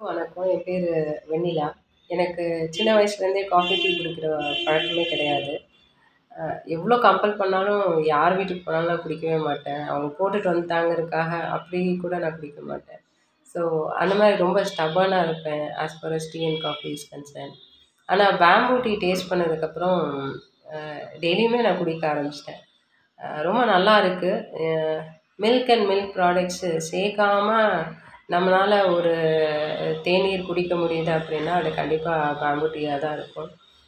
வணக்கம் என் பேர் வெண்ணிலா எனக்கு சின்ன வயசுலேருந்தே காஃபி டீ குடிக்கிற பழக்கமே கிடையாது எவ்வளோ கம்பல் பண்ணாலும் யார் வீட்டுக்கு போனாலும் நான் குடிக்கவே மாட்டேன் அவங்க போட்டுட்டு வந்துட்டாங்கறதுக்காக அப்படி கூட நான் குடிக்க மாட்டேன் ஸோ அந்த மாதிரி ரொம்ப ஸ்டபனாக இருப்பேன் as far as tea and coffee is concern ஆனால் பேம்பூ டீ டேஸ்ட் பண்ணதுக்கப்புறம் டெய்லியுமே நான் குடிக்க ஆரம்பிச்சிட்டேன் ரொம்ப நல்லா இருக்குது மில்க் அண்ட் மில்க் ப்ராடக்ட்ஸு சேர்க்காம நம்மளால் ஒரு தேநீர் குடிக்க முடியுது அப்படின்னா அது கண்டிப்பாக பேம்பூ டீயாக தான் இருக்கும்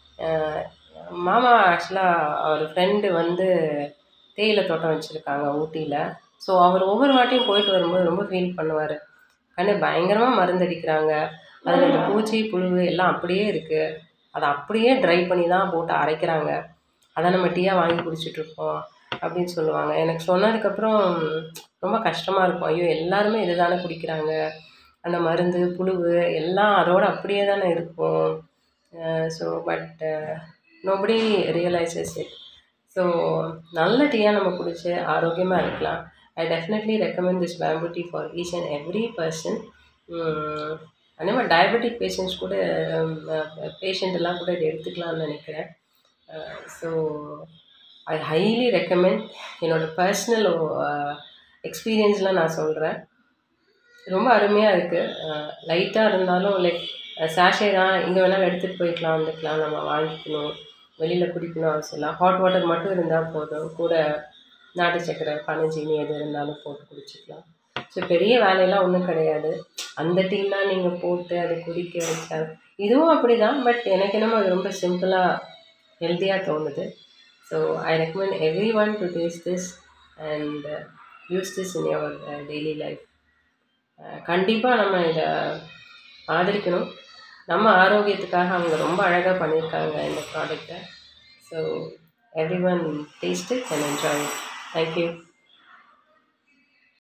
மாமா ஆக்சுவலாக அவர் ஃப்ரெண்டு வந்து தேயிலை தோட்டம் வச்சுருக்காங்க ஊட்டியில் ஸோ அவர் ஒவ்வொரு வாட்டியும் போயிட்டு வரும்போது ரொம்ப ஃபீல் பண்ணுவார் கண்ணு பயங்கரமாக மருந்தடிக்கிறாங்க அதில் இந்த பூச்சி புழு எல்லாம் அப்படியே இருக்குது அதை அப்படியே ட்ரை பண்ணி தான் போட்டு அரைக்கிறாங்க அதை நம்ம டீயாக வாங்கி குடிச்சிட்ருக்கோம் அப்படின்னு சொல்லுவாங்க எனக்கு சொன்னதுக்கப்புறம் ரொம்ப கஷ்டமாக இருக்கும் ஐயோ எல்லாருமே இது தானே குடிக்கிறாங்க அந்த மருந்து புழு எல்லாம் அதோடு அப்படியே தானே இருக்கும் so but nobody realises it so நல்ல டீயாக நம்ம குடிச்சு ஆரோக்கியமாக இருக்கலாம் I definitely recommend this bamboo tea for each and every person அதே மாதிரி டயபெட்டிக் பேஷண்ட்ஸ் கூட பேஷண்ட் எல்லாம் கூட இதை எடுத்துக்கலாம்னு நினைக்கிறேன் ஸோ ஐ ஹைலி ரெக்கமெண்ட் என்னோடய பர்சனல் எக்ஸ்பீரியன்ஸ்லாம் நான் சொல்கிறேன் ரொம்ப அருமையாக இருக்குது லைட்டாக இருந்தாலும் லைக் சாஷே தான் இங்கே வேணாலும் எடுத்துகிட்டு போய்க்கலாம் வந்துக்கலாம் நம்ம வாங்கிக்கணும் வெளியில் குடிக்கணும் அவசியம் இல்லை ஹாட் வாட்டர் மட்டும் இருந்தால் போதும் கூட நாட்டு சக்கரை பனஞ்சீனி எது இருந்தாலும் போட்டு குடிச்சிக்கலாம் ஸோ பெரிய வேலையெல்லாம் ஒன்றும் கிடையாது அந்த டீலாம் நீங்கள் போட்டு அதை குடிக்க வச்சா இதுவும் அப்படி தான் பட் எனக்கு என்னமோ அது ரொம்ப சிம்பிளாக ஹெல்த்தியாக தோணுது so I recommend everyone to taste this and use this in your daily life கண்டிப்பாக நம்ம இதை ஆதரிக்கணும் நம்ம ஆரோக்கியத்துக்காக அவங்க ரொம்ப அழகாக பண்ணியிருக்காங்க இந்த ப்ராடக்டை so everyone taste it and enjoy it thank you